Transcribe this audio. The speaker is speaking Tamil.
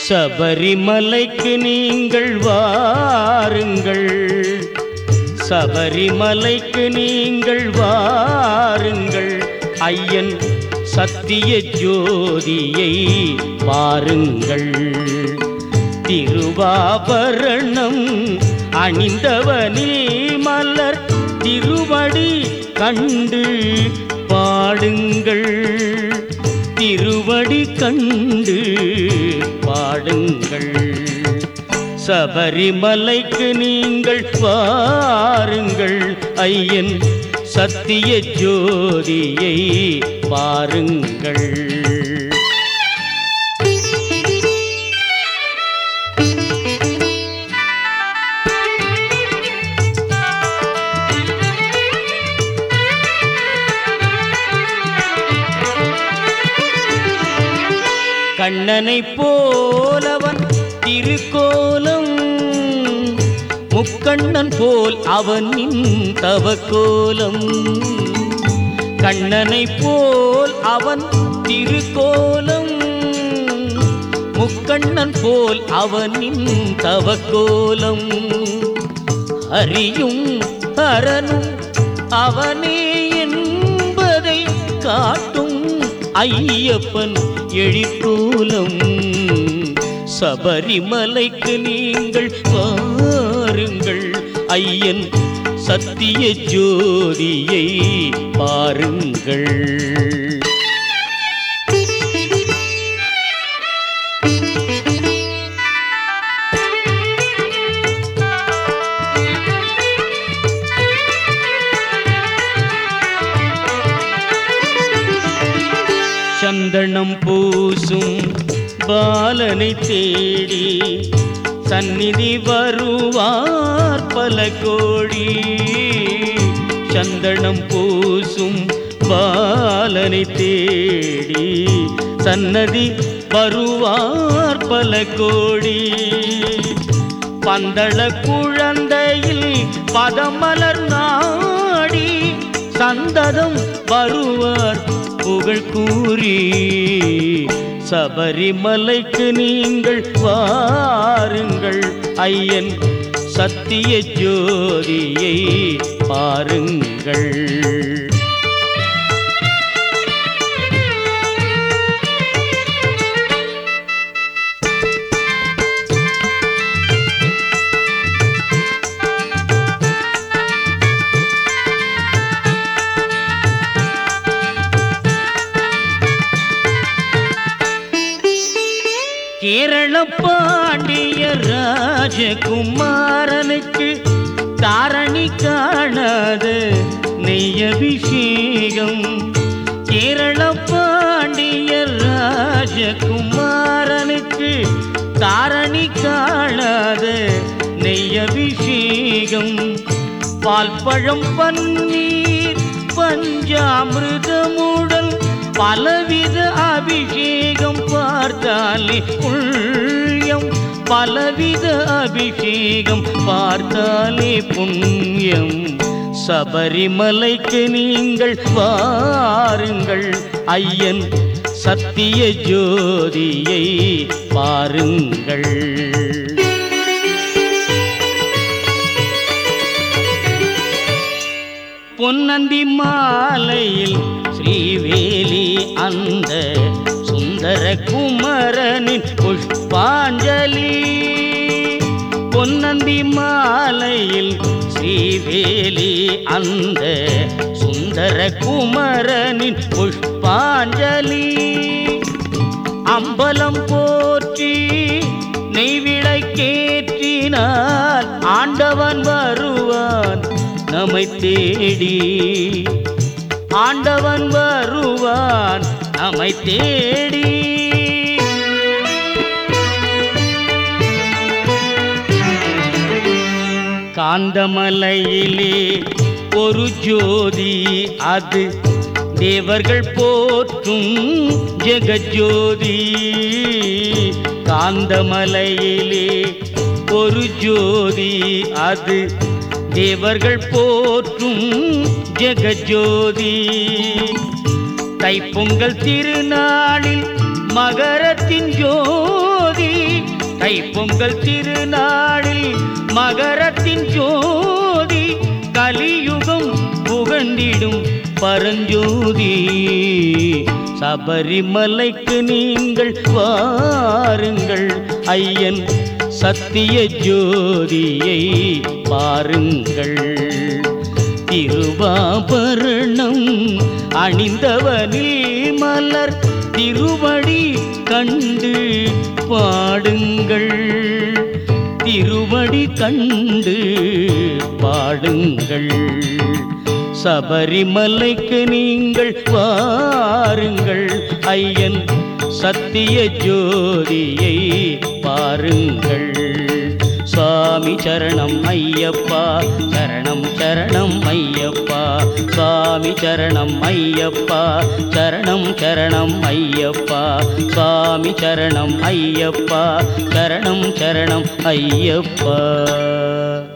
சபரிமலைக்கு நீங்கள் வாருங்கள் சபரிமலைக்கு நீங்கள் வாருங்கள் ஐயன் சத்திய ஜோதியை பாருங்கள் திருவாபரணம் அணிந்தவனே மலர் திருவடி கண்டு பாடுங்கள் திருவடி கண்டு பாடுங்கள் சபரிமலைக்கு நீங்கள் வாருங்கள் ஐயன் சத்திய ஜோதியை பாருங்கள் கண்ணனைப் போலவன் திருக்கோலம் முக்கண்ணன் போல் அவனின் தவக்கோலம் கண்ணனைப் போல் அவன் திருக்கோலம் முக்கண்ணன் போல் அவனின் தவக்கோலம் அறியும் அரணும் அவனே என்பதை காட்டும் ஐயப்பன் எழிற்கூலம் சபரிமலைக்கு நீங்கள் பாருங்கள் ஐயன் சத்திய ஜோதியை பாருங்கள் சந்தனம் பூசும் பாலனை தேடி சந்நிதி வருவார் பல கோடி சந்தனம் பூசும் பாலனை தேடி சன்னதி வருவார் பல கோடி பந்தள குழந்தையில் பதமலர் நாடி சந்ததம் வருவார் புகழ் கூறி சபரிமலைக்கு நீங்கள் வாருங்கள் ஐயன் சத்திய ஜோதியை பாருங்கள் கேரள பாண்டிய ராஜகுமாரனுக்கு தாரணி காணாத நெய்யபிஷேகம் கேரள பாண்டிய ராஜகுமாரனுக்கு தாரணி காணாத நெய்யபிஷேகம் பால் பழம் பன்னீர் பஞ்சாமிருதமுடன் பலவித அபிஷேகம் பார்த்தாலே புண்ணியம் பலவித அபிஷேகம் பார்த்தாலே புண்ணியம் சபரிமலைக்கு நீங்கள் வாருங்கள் ஐயன் சத்திய ஜோதியை பாருங்கள் பொன்னந்தி மாலையில் ஸ்ரீவேலி அந்த சுந்தர குமரனின் புஷ்பாஞ்சலி பொன்னந்தி மாலையில் ஸ்ரீவேலி அந்த சுந்தர குமரனின் புஷ்பாஞ்சலி அம்பலம் போற்றி நெய்விளக்கேற்றினால் ஆண்டவன் வருவான் நம்மை தேடி ஆண்டவன் வருவான் நம்மை தேடி காந்தமலையிலே ஒரு ஜோதி அது தேவர்கள் போற்றும் ஜெகஜோதி காந்தமலையிலே ஒரு ஜோதி அது தேவர்கள் போற்றும் ஜெகஜோதி தைப்பொங்கல் திருநாளில் மகரத்தின் ஜோதி தைப்பொங்கல் திருநாளில் மகரத்தின் ஜோதி கலியுகம் புகண்டிடும் பரஞ்சோதி சபரிமலைக்கு நீங்கள் வாருங்கள் ஐயன் சத்திய ஜோதியை பாருங்கள் திருவாபரணம் அணிந்தவனில் மலர் திருவடி கண்டு பாடுங்கள் திருவடி கண்டு பாடுங்கள் சபரிமலைக்கு நீங்கள் வாருங்கள் ஐயன் சத்திய ஜோதியை பாருங்கள் சுவாமி சரணம் ஐயப்பா சரணம் சரணம் ஐயப்பா சுவாமி சரணம் ஐயப்பா சரணம் சரணம் ஐயப்பா சுவாமி சரணம் ஐயப்பா சரணம் சரணம் ஐயப்பா